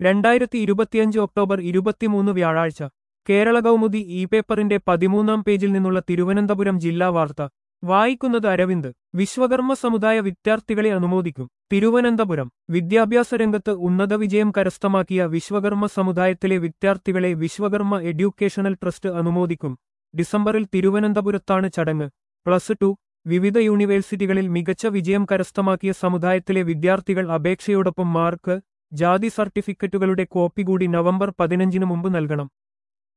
രണ്ടായിരത്തി ഇരുപത്തിയഞ്ച് ഒക്ടോബർ ഇരുപത്തിമൂന്ന് വ്യാഴാഴ്ച കേരള കൗമുദി ഇ പേപ്പറിന്റെ പതിമൂന്നാം പേജിൽ നിന്നുള്ള തിരുവനന്തപുരം ജില്ലാ വാർത്ത വായിക്കുന്നത് അരവിന്ദ് വിശ്വകർമ്മ സമുദായ വിദ്യാർത്ഥികളെ അനുമോദിക്കും തിരുവനന്തപുരം വിദ്യാഭ്യാസ രംഗത്ത് ഉന്നത വിജയം കരസ്ഥമാക്കിയ വിശ്വകർമ്മ സമുദായത്തിലെ വിദ്യാർത്ഥികളെ വിശ്വകർമ്മ എഡ്യൂക്കേഷണൽ ട്രസ്റ്റ് അനുമോദിക്കും ഡിസംബറിൽ തിരുവനന്തപുരത്താണ് ചടങ്ങ് പ്ലസ് ടു വിവിധ യൂണിവേഴ്സിറ്റികളിൽ മികച്ച വിജയം കരസ്ഥമാക്കിയ സമുദായത്തിലെ വിദ്യാർത്ഥികൾ അപേക്ഷയോടൊപ്പം മാർക്ക് ജാതി സർട്ടിഫിക്കറ്റുകളുടെ കോപ്പി കൂടി നവംബർ പതിനഞ്ചിന് മുമ്പ് നൽകണം